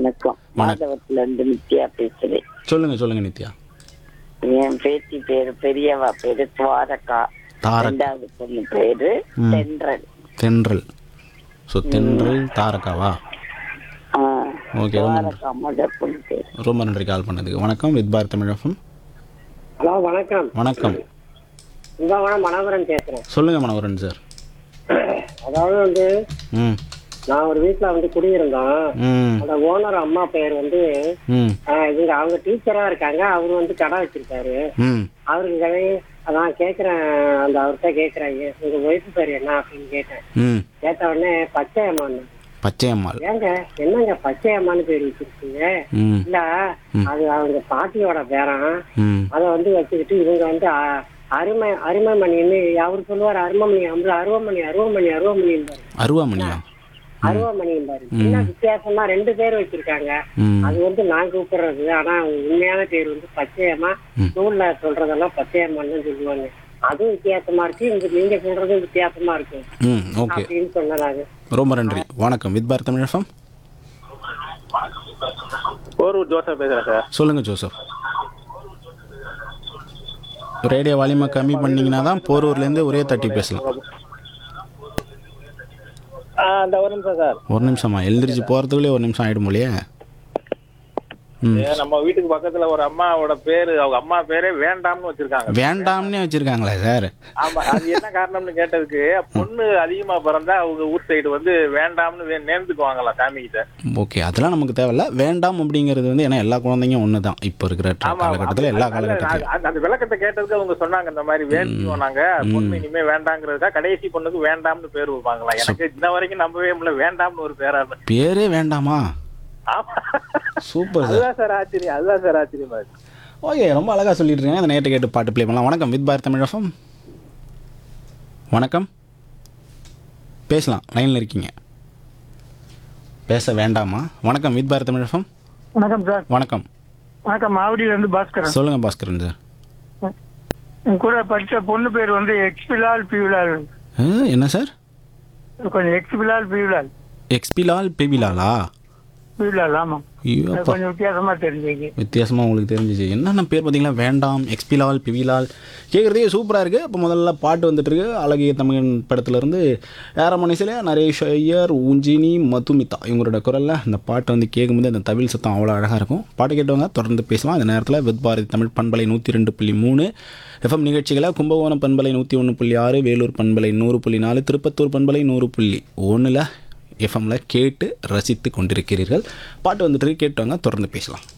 வணக்கம் மாதவத்துல இருந்து நித்யா பேசுறேன் சொல்லுங்க சொல்லுங்க நித்யா என் பேத்தி பேரு பெரியவா பேரு துவாரகா தாரக் ரெண்டாவது பொண்ணு பேரு தென்றல் தென்றல் ஸோ தென்றல் தாரகாவா ஆ, ஓகே ரொம்ப நன்றி துவாரகா முத பொண்ணு பேரு ரொம்ப நன்றி கால் பண்ணதுக்கு வணக்கம் வித் பாரத் தமிழகம் ஹலோ வணக்கம் வணக்கம் கும்பகோணம் மனோகரன் பேசுறேன் சொல்லுங்க மனோகரன் சார் அதாவது வந்து ம் நான் ஒரு வீட்ல வந்து குடியிருந்தோம் ம் அந்த ஓனர் அம்மா பேர் வந்து ம் ஆஹ், இவங்க அவங்க டீச்சரா இருக்காங்க அவரு வந்து கடை வச்சிருக்காரு ம் அவருக்கு கடை அதான் கேக்குறேன் அந்த அவர்கிட்ட கேக்குறேன் "ஏ, உங்க ஒய்ஃபு பேர் என்ன அப்படின்னு கேட்டேன் ம் கேட்ட உடனே பச்சையம்மான்னு பச்சையம்மாள் ஏங்க என்னங்க பச்சையம்மான்னு பேர் வச்சிருக்கீங்க ம் இல்ல அது அவங்க பாட்டியோட பேரன் ம் அதை வந்து வச்சுக்கிட்டு இவங்க வந்து அ- அருமை அருமைமணின்னு அவர் சொல்லுவார் அருமமணி அம்பு அருவமணி அருவமணி அருவமணி அருவாமணியா அருவமணி என்ன வித்தியாசமா ரெண்டு பேர் வச்சிருக்காங்க ம் அது வந்து நான் கூப்பிடுறது ஆனா அவங்க உண்மையான பேர் வந்து பச்சையம்மா நூல்ல சொல்றதெல்லாம் பச்சையம்மான்னு சொல்லுவாங்க அதுவும் வித்தியாசமா இருக்கு இங்க நீங்க சொல்றதும் வித்தியாசமா இருக்கு ம் ஓகே அப்படின்னு சொன்னாங்க ரொம்ப நன்றி வணக்கம் வித் பாரத் தமிழகம் போரூர் ஜோசப் பேசுறேன் சார் சொல்லுங்க ஜோசப் ரேடியோ வால்யூமை கம்மி பண்ணீங்கன்னா தான் போரூர்லேருந்து ஒரே தட்டி பேசலாம் ஆ அந்த ஒரு நிமிஷம் சார் ஒரு நிமிஷமா எழுந்திரிச்சு போகிறதுக்குள்ளே ஒரு நிமிஷம் ஆகிடும் போலயே ம் ஏ, நம்ம வீட்டுக்கு பக்கத்துல ஒரு அம்மாவோட பேரு அவங்க அம்மா பேரே வேண்டாம்னு வச்சிருக்காங்க வேண்டாம்னே வச்சுருக்காங்களா சார் ஆமா அது என்ன காரணம்னு கேட்டதுக்கு பொண்ணு அதிகமா பிறந்தா அவங்க ஊர் சைடு வந்து வேண்டாம்னு வே- நேர்ந்துக்குவாங்களாம் சாமி கிட்ட ஓகே அதெல்லாம் நமக்கு தேவையில்ல வேண்டாம் அப்படிங்கிறது வந்து ஏன்னா எல்லா குழந்தைங்க ஒன்று தான் இப்போ இருக்கிற ஆமா, ஆமா. காலகட்டத்தில் எல்லா அது- காலகட்டத்திலும் அது- அந்த விளக்கத்தை கேட்டதுக்கு அவங்க சொன்னாங்க இந்த மாதிரி வேண்டிக்குவோம் நாங்க பொண்ணு இனிமே வேண்டாங்கிறதுக்கா கடைசி பொண்ணுக்கு வேண்டாம்னு பேர் வைப்பாங்களாம் எனக்கு இன்ன வரைக்கும் நம்பவே முடியல வேண்டாம்னு ஒரு பேரா இருக்கு. பேரே வேண்டாமா ஆமா சூப்பர் சார் அதுதான் சார் ஆச்சரியம் அதுதான் சார் ஆச்சரியமா இருக்கு ஓகே ரொம்ப அழகாக சொல்லிட்டு இருக்கேன் அந்த நேற்று கேட்டு பாட்டு ப்ளே பண்ணலாம் வணக்கம் வித் பாரத் தமிழகம் வணக்கம் பேசலாம் லைனில் இருக்கீங்க பேச வேண்டாமா வணக்கம் வித் பாரத் தமிழகம் வணக்கம் சார் வணக்கம் வணக்கம் மாவடியில இருந்து பாஸ்கரன் சொல்லுங்கள் பாஸ்கரன் சார் உங்க கூட படிச்ச பொண்ணு பேர் வந்து எக்ஸ்பிலால் பிவிலால் ஆ, என்ன சார் கொஞ்சம் எக்ஸ்பிலால் பிவிலால் எக்ஸ்பிலால் பெபிலாலா பிவிலால் ஆமா ஐயோ அது அப்பா கொஞ்சம் வித்தியாசமா தெரிஞ்சுக்கு வித்தியாசமாக உங்களுக்கு தெரிஞ்சிச்சு என்னென்ன பேர் பார்த்தீங்களா வேண்டாம் எக்ஸ்பிலால் பிவிலால் கேட்குறதே சூப்பராக இருக்குது இப்போ முதல்ல பாட்டு வந்துட்டுருக்கு அழகிய தமிழன் படத்துலேருந்து ஏரமணிசில நரேஷ் ஐயர் ஊஞ்சினி மதுமிதா இவங்களோட குரலில் அந்த பாட்டு வந்து கேட்கும்போது அந்த தமிழ் சத்தம் அவ்வளோ அழகாக இருக்கும் பாட்டு கேட்டவங்க தொடர்ந்து பேசலாம் இந்த நேரத்தில் வித் பாரதி தமிழ் பண்பலை நூற்றி ரெண்டு புள்ளி மூணு எஃப்எம் நிகழ்ச்சிகளை கும்பகோணம் பண்பலை நூற்றி ஒன்று புள்ளி ஆறு வேலூர் பண்பலை நூறு புள்ளி நாலு திருப்பத்தூர் பண்பலை நூறு புள்ளி ஒன்றில் எஃப்எம்ல கேட்டு ரசித்து கொண்டிருக்கிறீர்கள் பாட்டு வந்துட்டு கேட்டவங்க தொடர்ந்து பேசலாம்